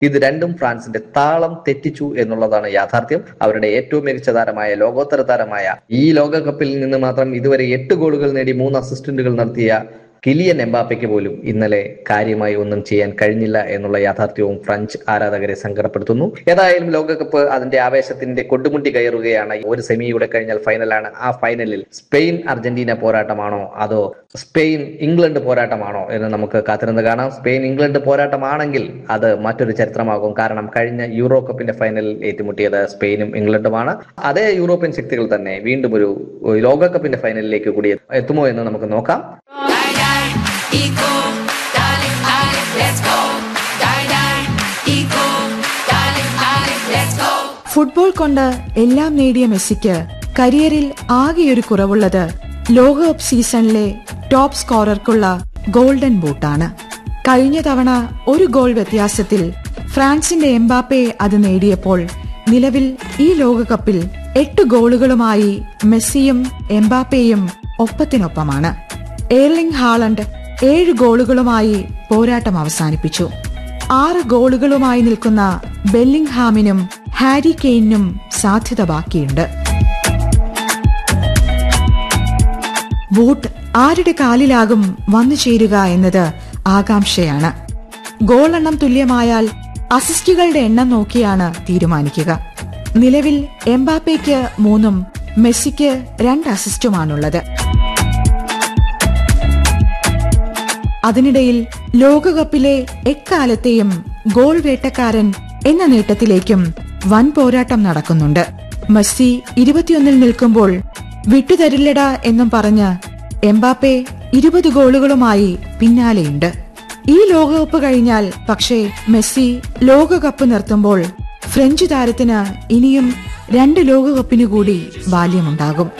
ഇത് രണ്ടും ഫ്രാൻസിന്റെ താളം തെറ്റിച്ചു എന്നുള്ളതാണ് യാഥാർത്ഥ്യം അവരുടെ ഏറ്റവും മികച്ച താരമായ ലോകോത്തര താരമായ ഈ ലോകകപ്പിൽ നിന്ന് മാത്രം ഇതുവരെ എട്ട് ഗോളുകൾ നേടി മൂന്ന് അസിസ്റ്റന്റുകൾ നടത്തിയ കിലിയൻ എംബാപ്പയ്ക്ക് പോലും ഇന്നലെ കാര്യമായി ഒന്നും ചെയ്യാൻ കഴിഞ്ഞില്ല എന്നുള്ള യാഥാർത്ഥ്യവും ഫ്രഞ്ച് ആരാധകരെ സങ്കടപ്പെടുത്തുന്നു ഏതായാലും ലോകകപ്പ് അതിന്റെ ആവേശത്തിന്റെ കൊടുമുട്ടി കയറുകയാണ് ഒരു സെമിയുടെ കഴിഞ്ഞാൽ ഫൈനലാണ് ആ ഫൈനലിൽ സ്പെയിൻ അർജന്റീന പോരാട്ടമാണോ അതോ സ്പെയിൻ ഇംഗ്ലണ്ട് പോരാട്ടമാണോ എന്ന് നമുക്ക് കാത്തിരുന്ന് കാണാം സ്പെയിൻ ഇംഗ്ലണ്ട് പോരാട്ടമാണെങ്കിൽ അത് മറ്റൊരു ചരിത്രമാകും കാരണം കഴിഞ്ഞ യൂറോ കപ്പിന്റെ ഫൈനലിൽ ഏറ്റുമുട്ടിയത് സ്പെയിനും ഇംഗ്ലണ്ടുമാണ് അതേ യൂറോപ്യൻ ശക്തികൾ തന്നെ വീണ്ടും ഒരു ലോകകപ്പിന്റെ ഫൈനലിലേക്ക് കൂടി എത്തുമോ എന്ന് നമുക്ക് നോക്കാം Die, die, Ico, darling, darling, let's go. Die, die, Ico, darling, darling, let's go. Football കൊണ്ട് എല്ലാം നേടിയ മെസ്സിക്ക് കരിയറിൽ ആകെയൊരു കുറവുള്ളത് ലോകകപ്പ് സീസണിലെ ടോപ്പ് സ്കോറർക്കുള്ള ഗോൾഡൻ ബൂട്ടാണ് കഴിഞ്ഞ തവണ ഒരു ഗോൾ വ്യത്യാസത്തിൽ ഫ്രാൻസിന്റെ എംബാപ്പെ അത് നേടിയപ്പോൾ നിലവിൽ ഈ ലോകകപ്പിൽ എട്ട് ഗോളുകളുമായി മെസ്സിയും എംബാപ്പയും ഒപ്പത്തിനൊപ്പമാണ് എയർലിംഗ് ഹാളണ്ട് ഏഴ് ഗോളുകളുമായി പോരാട്ടം അവസാനിപ്പിച്ചു ആറ് ഗോളുകളുമായി നിൽക്കുന്ന ബെല്ലിംഗ്ഹാമിനും ഹാരി കെയ്നും സാധ്യത ബാക്കിയുണ്ട് ബൂട്ട് ആരുടെ കാലിലാകും വന്നു ചേരുക എന്നത് ആകാംക്ഷയാണ് ഗോളെണ്ണം തുല്യമായാൽ അസിസ്റ്റുകളുടെ എണ്ണം നോക്കിയാണ് തീരുമാനിക്കുക നിലവിൽ എംബാപ്പയ്ക്ക് മൂന്നും മെസ്സിക്ക് രണ്ട് അസിസ്റ്റുമാണുള്ളത് അതിനിടയിൽ ലോകകപ്പിലെ എക്കാലത്തെയും ഗോൾ വേട്ടക്കാരൻ എന്ന നേട്ടത്തിലേക്കും വൻ പോരാട്ടം നടക്കുന്നുണ്ട് മെസ്സി ഇരുപത്തിയൊന്നിൽ നിൽക്കുമ്പോൾ വിട്ടുതരില്ലടാ എന്നും പറഞ്ഞ് എംബാപ്പെ ഇരുപത് ഗോളുകളുമായി പിന്നാലെയുണ്ട് ഈ ലോകകപ്പ് കഴിഞ്ഞാൽ പക്ഷേ മെസ്സി ലോകകപ്പ് നിർത്തുമ്പോൾ ഫ്രഞ്ച് താരത്തിന് ഇനിയും രണ്ട് ലോകകപ്പിനു കൂടി ബാല്യമുണ്ടാകും